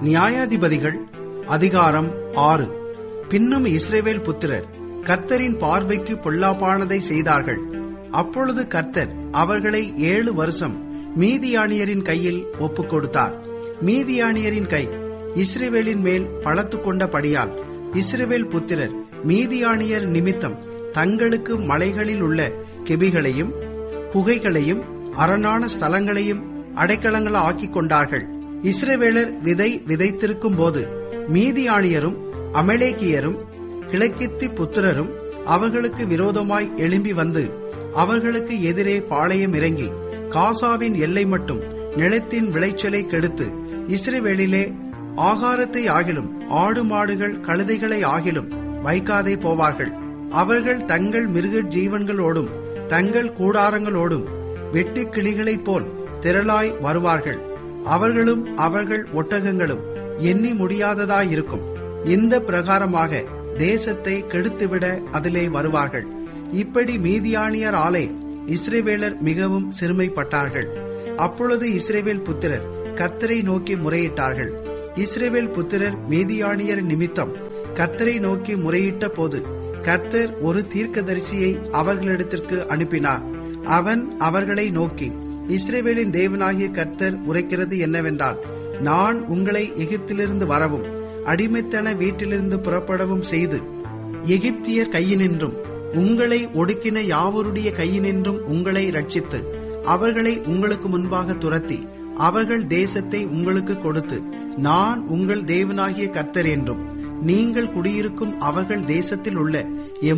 நியாயாதிபதிகள் அதிகாரம் ஆறு பின்னும் இஸ்ரேவேல் புத்திரர் கர்த்தரின் பார்வைக்கு பொல்லாப்பானதை செய்தார்கள் அப்பொழுது கர்த்தர் அவர்களை ஏழு வருஷம் மீதியானியரின் கையில் ஒப்புக் கொடுத்தார் மீதியானியரின் கை இஸ்ரேவேலின் மேல் பழத்து கொண்டபடியால் இஸ்ரேவேல் புத்திரர் மீதியானியர் நிமித்தம் தங்களுக்கு மலைகளில் உள்ள கெபிகளையும் குகைகளையும் அரணான ஸ்தலங்களையும் அடைக்கலங்கள ஆக்கிக் கொண்டார்கள் இஸ்ரவேலர் விதை விதைத்திருக்கும் போது மீதியானியரும் அமலேக்கியரும் கிழக்கித்தி புத்திரரும் அவர்களுக்கு விரோதமாய் எழும்பி வந்து அவர்களுக்கு எதிரே பாளையம் இறங்கி காசாவின் எல்லை மட்டும் நிலத்தின் விளைச்சலை கெடுத்து இஸ்ரவேலிலே ஆகாரத்தை ஆகிலும் ஆடு மாடுகள் கழுதைகளை ஆகிலும் வைக்காதே போவார்கள் அவர்கள் தங்கள் மிருக ஜீவன்களோடும் தங்கள் கூடாரங்களோடும் வெட்டுக் கிளிகளைப் போல் திரளாய் வருவார்கள் அவர்களும் அவர்கள் ஒட்டகங்களும் எண்ணி முடியாததாயிருக்கும் இந்த பிரகாரமாக தேசத்தை கெடுத்துவிட அதிலே வருவார்கள் இப்படி மீதியானியர் ஆலை இஸ்ரேவேலர் மிகவும் சிறுமைப்பட்டார்கள் அப்பொழுது இஸ்ரேவேல் புத்திரர் கர்த்தரை நோக்கி முறையிட்டார்கள் இஸ்ரேவேல் புத்திரர் மீதியானியர் நிமித்தம் கர்த்தரை நோக்கி முறையிட்ட போது கர்த்தர் ஒரு தீர்க்கதரிசியை அவர்களிடத்திற்கு அனுப்பினார் அவன் அவர்களை நோக்கி இஸ்ரேவேலின் தேவனாகிய கர்த்தர் உரைக்கிறது என்னவென்றால் நான் உங்களை எகிப்திலிருந்து வரவும் அடிமைத்தன வீட்டிலிருந்து புறப்படவும் செய்து எகிப்தியர் கையினின்றும் உங்களை ஒடுக்கின யாவருடைய கையினின்றும் உங்களை ரட்சித்து அவர்களை உங்களுக்கு முன்பாக துரத்தி அவர்கள் தேசத்தை உங்களுக்கு கொடுத்து நான் உங்கள் தேவனாகிய கர்த்தர் என்றும் நீங்கள் குடியிருக்கும் அவர்கள் தேசத்தில் உள்ள எம்